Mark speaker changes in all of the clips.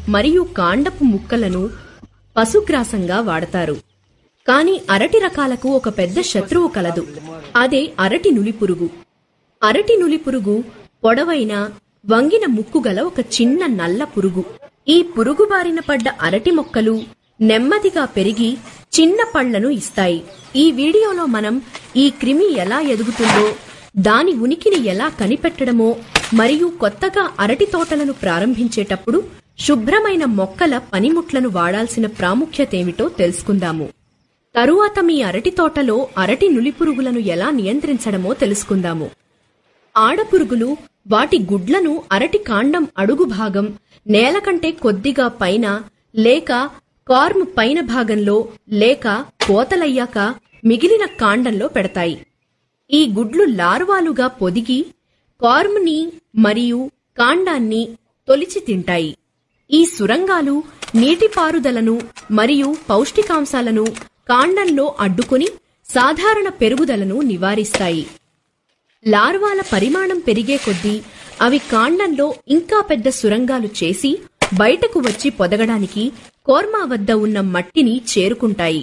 Speaker 1: మరియు కాండపు ముక్కలను పశుగ్రాసంగా వాడతారు కాని అరటి రకాలకు ఒక పెద్ద శత్రువు కలదు అదే అరటి నులిపురుగు అరటి నులిపురుగు పొడవైన వంగిన ముక్కు గల ఒక చిన్న నల్ల పురుగు ఈ పురుగు బారిన పడ్డ అరటి మొక్కలు నెమ్మదిగా పెరిగి చిన్న పళ్లను ఇస్తాయి ఈ వీడియోలో మనం ఈ క్రిమి ఎలా ఎదుగుతుందో దాని ఉనికిని ఎలా కనిపెట్టడమో మరియు కొత్తగా అరటి తోటలను ప్రారంభించేటప్పుడు శుభ్రమైన మొక్కల పనిముట్లను వాడాల్సిన ప్రాముఖ్యతేమిటో తెలుసుకుందాము తరువాత మీ అరటి తోటలో అరటి నులిపురుగులను ఎలా నియంత్రించడమో తెలుసుకుందాము ఆడపురుగులు వాటి గుడ్లను అరటి కాండం అడుగు భాగం నేల కంటే కొద్దిగా పైన లేక కార్మ్ పైన భాగంలో లేక కోతలయ్యాక మిగిలిన కాండంలో పెడతాయి ఈ గుడ్లు లార్వాలుగా పొదిగి కార్మ్ని మరియు కాండాన్ని తొలిచి తింటాయి ఈ సురంగాలు నీటిపారుదలను మరియు పౌష్టికాంశాలను కాండంలో అడ్డుకుని సాధారణ పెరుగుదలను నివారిస్తాయి లార్వాల పరిమాణం పెరిగే కొద్దీ అవి కాండంలో ఇంకా పెద్ద సురంగాలు చేసి బయటకు వచ్చి పొదగడానికి కోర్మా వద్ద ఉన్న మట్టిని చేరుకుంటాయి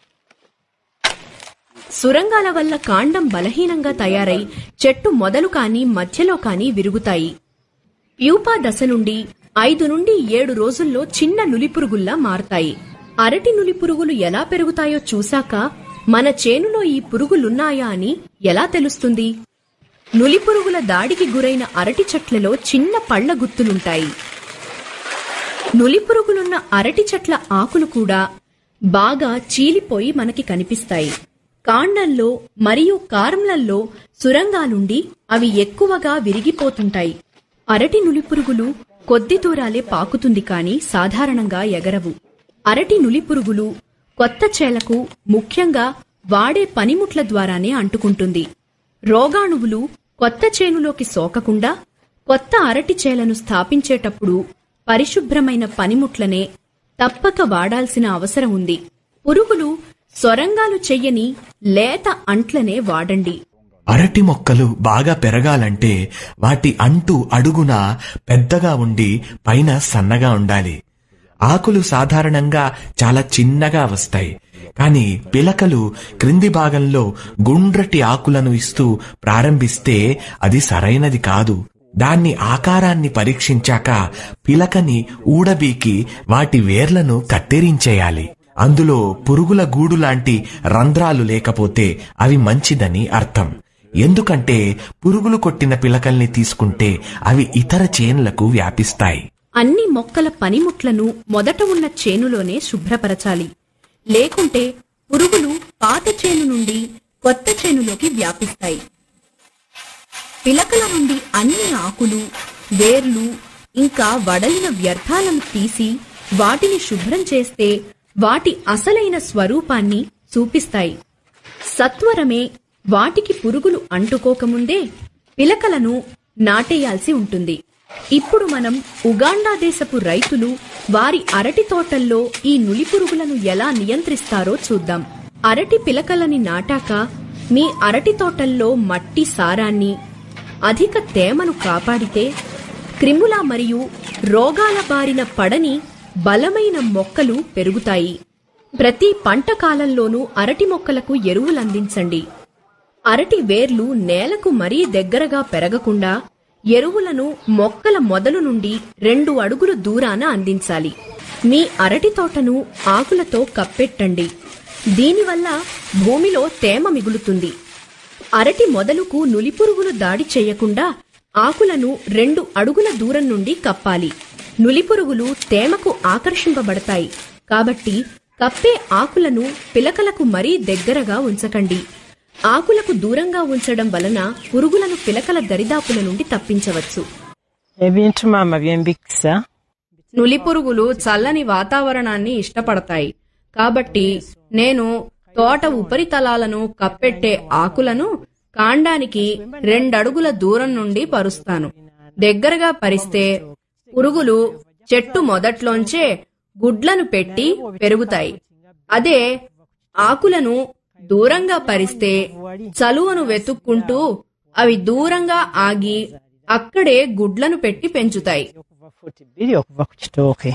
Speaker 1: సురంగాల వల్ల కాండం బలహీనంగా తయారై చెట్టు మొదలు కాని మధ్యలో కాని విరుగుతాయి ప్యూపా దశ నుండి ఐదు నుండి ఏడు రోజుల్లో చిన్న నులిపురుగుల్లా మారతాయి అరటి నులిపురుగులు ఎలా పెరుగుతాయో చూశాక మన చేనులో ఈ పురుగులున్నాయా అని ఎలా తెలుస్తుంది నులిపురుగుల దాడికి గురైన అరటి చెట్లలో చిన్న పళ్ల గుర్తులుంటాయి నులిపురుగులున్న అరటి చెట్ల ఆకులు కూడా బాగా చీలిపోయి మనకి కనిపిస్తాయి కాండంలో మరియు కారంలల్లో సురంగాలుండి అవి ఎక్కువగా విరిగిపోతుంటాయి అరటి నులిపురుగులు కొద్ది దూరాలే పాకుతుంది కాని సాధారణంగా ఎగరవు అరటి నులిపురుగులు కొత్త చేలకు ముఖ్యంగా వాడే పనిముట్ల ద్వారానే అంటుకుంటుంది రోగాణువులు కొత్త చేనులోకి సోకకుండా కొత్త అరటి చేలను స్థాపించేటప్పుడు పరిశుభ్రమైన పనిముట్లనే తప్పక వాడాల్సిన అవసరం ఉంది పురుగులు సొరంగాలు చెయ్యని లేత అంట్లనే వాడండి
Speaker 2: అరటి మొక్కలు బాగా పెరగాలంటే వాటి అంటు అడుగున పెద్దగా ఉండి పైన సన్నగా ఉండాలి ఆకులు సాధారణంగా చాలా చిన్నగా వస్తాయి కానీ పిలకలు క్రింది భాగంలో గుండ్రటి ఆకులను ఇస్తూ ప్రారంభిస్తే అది సరైనది కాదు దాన్ని ఆకారాన్ని పరీక్షించాక పిలకని ఊడబీకి వాటి వేర్లను కత్తిరించేయాలి అందులో పురుగుల గూడు లాంటి రంధ్రాలు లేకపోతే అవి మంచిదని అర్థం ఎందుకంటే పురుగులు కొట్టిన పిలకల్ని తీసుకుంటే అవి ఇతర చేన్లకు వ్యాపిస్తాయి
Speaker 1: అన్ని మొక్కల పనిముట్లను మొదట ఉన్న చేనులోనే శుభ్రపరచాలి లేకుంటే పురుగులు పాత చేను నుండి కొత్త చేనులోకి వ్యాపిస్తాయి పిలకల నుండి అన్ని ఆకులు వేర్లు ఇంకా వడలిన వ్యర్థాలను తీసి వాటిని శుభ్రం చేస్తే వాటి అసలైన స్వరూపాన్ని చూపిస్తాయి సత్వరమే వాటికి పురుగులు అంటుకోకముందే పిలకలను నాటేయాల్సి ఉంటుంది ఇప్పుడు మనం ఉగాండా దేశపు రైతులు వారి అరటి తోటల్లో ఈ నులి పురుగులను ఎలా నియంత్రిస్తారో చూద్దాం అరటి పిలకలని నాటాక మీ అరటి తోటల్లో మట్టి సారాన్ని అధిక తేమను కాపాడితే క్రిముల మరియు రోగాల బారిన పడని బలమైన మొక్కలు పెరుగుతాయి ప్రతి పంట కాలంలోనూ అరటి మొక్కలకు ఎరువులందించండి అరటి వేర్లు నేలకు మరీ దగ్గరగా పెరగకుండా ఎరువులను మొక్కల మొదలు నుండి రెండు అడుగుల దూరాన అందించాలి మీ అరటి తోటను ఆకులతో కప్పెట్టండి దీనివల్ల భూమిలో తేమ మిగులుతుంది అరటి మొదలుకు నులిపురుగులు దాడి చేయకుండా ఆకులను రెండు అడుగుల దూరం నుండి కప్పాలి నులిపురుగులు తేమకు ఆకర్షింపబడతాయి కాబట్టి కప్పే ఆకులను పిలకలకు మరీ దగ్గరగా ఉంచకండి ఆకులకు దూరంగా ఉంచడం వలన పురుగులను పిలకల దరిదాపుల నుండి తప్పించవచ్చు
Speaker 3: ebintu maama byembikisa
Speaker 1: నులిపురుగులు చల్లని వాతావరణాన్ని ఇష్టపడతాయి కాబట్టి నేను తోట ఉపరితలాలను కప్పెట్టే ఆకులను కాండానికి రెండడుగుల దూరం నుండి పరుస్తాను దగ్గరగా పరిస్తే పురుగులు చెట్టు మొదట్లోంచే గుడ్లను పెట్టి పెరుగుతాయి అదే ఆకులను దూరంగా పరిస్తే చలువను వెతుక్కుంటూ అవి దూరంగా ఆగి అక్కడే గుడ్లను పెట్టి పెంచుతాయి
Speaker 3: okuva futi bbiri okuva ku kitooke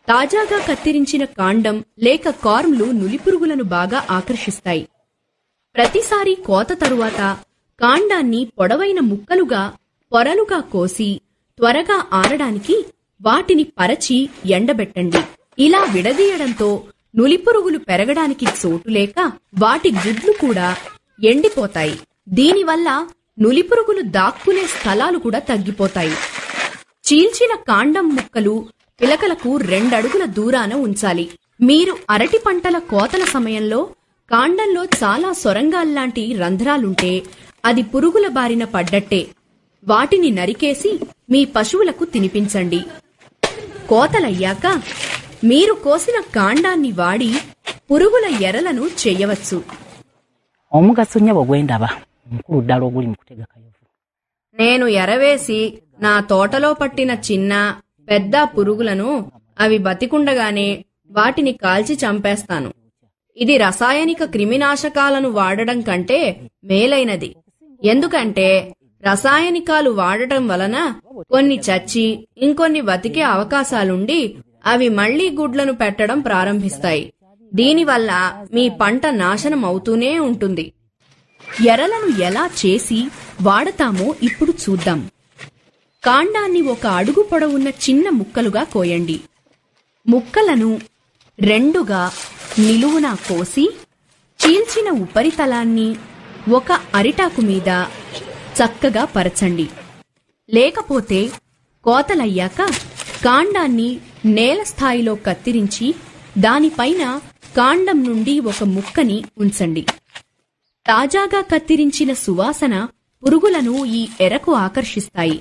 Speaker 1: తాజాగా కత్తిరించిన కాండం లేక కార్మ్లు నులిపురుగులను బాగా ఆకర్షిస్తాయి ప్రతిసారి కోత తరువాత కాండాన్ని పొడవైన ముక్కలుగా పొరలుగా కోసి త్వరగా ఆరడానికి వాటిని పరచి ఎండబెట్టండి ఇలా విడదీయడంతో నులిపురుగులు పెరగడానికి చోటు లేక వాటి గుడ్లు కూడా ఎండిపోతాయి దీనివల్ల నులిపురుగులు దాక్కునే స్థలాలు కూడా తగ్గిపోతాయి చీల్చిన కాండం ముక్కలు పిలకలకు రెండడుగుల దూరాన ఉంచాలి మీరు అరటి పంటల కోతల సమయంలో కాండంలో చాలా సొరంగాల్లాంటి రంధ్రాలుంటే అది పురుగుల బారిన పడ్డట్టే వాటిని నరికేసి మీ పశువులకు తినిపించండి కోతలయ్యాక మీరు కోసిన కాండాన్ని వాడి పురుగుల ఎరలను చెయ్యవచ్చు
Speaker 4: omugaso nnyabo gwe ndaba mukulu ddala oguli mu kutega kayovu
Speaker 1: నేను ఎరవేసి నా తోటలో పట్టిన చిన్న పెద్ద పురుగులను అవి బతికుండగానే వాటిని కాల్చి చంపేస్తాను ఇది రసాయనిక క్రిమినాశకాలను వాడడం కంటే మేలైనది ఎందుకంటే రసాయనికాలు వాడటం వలన కొన్ని చచ్చి ఇంకొన్ని బతికే అవకాశాలుండి అవి మళ్లీ గుడ్లను పెట్టడం ప్రారంభిస్తాయి దీనివల్ల మీ పంట నాశనం అవుతూనే ఉంటుంది ఎరలను ఎలా చేసి వాడతామో ఇప్పుడు చూద్దాం కాండాన్ని ఒక అడుగు పొడవున్న చిన్న ముక్కలుగా కోయండి ముక్కలను రెండుగా నిలువునా కోసి చీల్చిన ఉపరితలాన్ని ఒక అరిటాకు మీద చక్కగా పరచండి లేకపోతే కోతలయ్యాక కాండాన్ని నేల స్థాయిలో కత్తిరించి దానిపైన కాండం నుండి ఒక ముక్కని ఉంచండి తాజాగా కత్తిరించిన సువాసన పురుగులను ఈ ఎరకు ఆకర్షిస్తాయి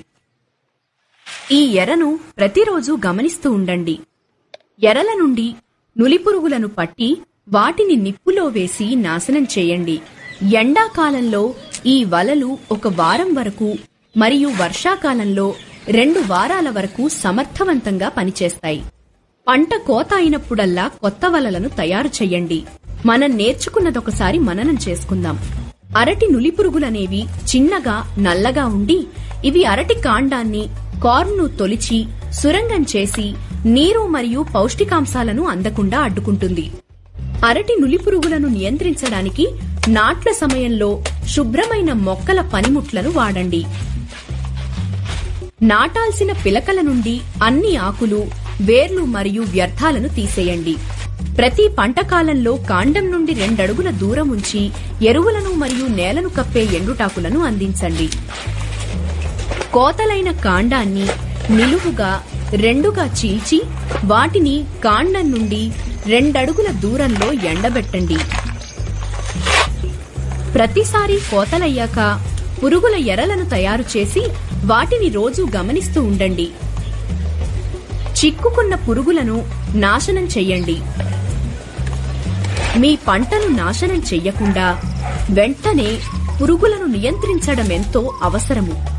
Speaker 1: ఈ ఎరను ప్రతిరోజు గమనిస్తూ ఉండండి ఎరల నుండి నులిపురుగులను పట్టి వాటిని నిప్పులో వేసి నాశనం చేయండి ఎండాకాలంలో ఈ వలలు ఒక వారం వరకు మరియు వర్షాకాలంలో రెండు వారాల వరకు సమర్థవంతంగా పనిచేస్తాయి పంట కోత అయినప్పుడల్లా కొత్త వలలను తయారు చెయ్యండి మనం నేర్చుకున్నదొకసారి మననం చేసుకుందాం అరటి నులిపురుగులనేవి చిన్నగా నల్లగా ఉండి ఇవి అరటి కాండాన్ని కార్న్ను తొలిచి సురంగం చేసి నీరు మరియు పౌష్టికాంశాలను అందకుండా అడ్డుకుంటుంది అరటి నులిపురుగులను నియంత్రించడానికి నాట్ల సమయంలో శుభ్రమైన మొక్కల పనిముట్లను వాడండి నాటాల్సిన పిలకల నుండి అన్ని ఆకులు వేర్లు మరియు వ్యర్థాలను తీసేయండి ప్రతి పంట కాలంలో కాండం నుండి రెండడుగుల దూరం ఉంచి ఎరువులను మరియు నేలను కప్పే ఎండుటాకులను అందించండి కోతలైన కాండాన్ని నిలువుగా రెండుగా చీల్చి వాటిని కాండం నుండి రెండడుగుల దూరంలో ఎండబెట్టండి ప్రతిసారి కోతలయ్యాక పురుగుల ఎరలను తయారు చేసి వాటిని రోజు గమనిస్తూ ఉండండి చిక్కుకున్న పురుగులను నాశనం చెయ్యండి మీ పంటను నాశనం చెయ్యకుండా వెంటనే పురుగులను నియంత్రించడమెంతో అవసరము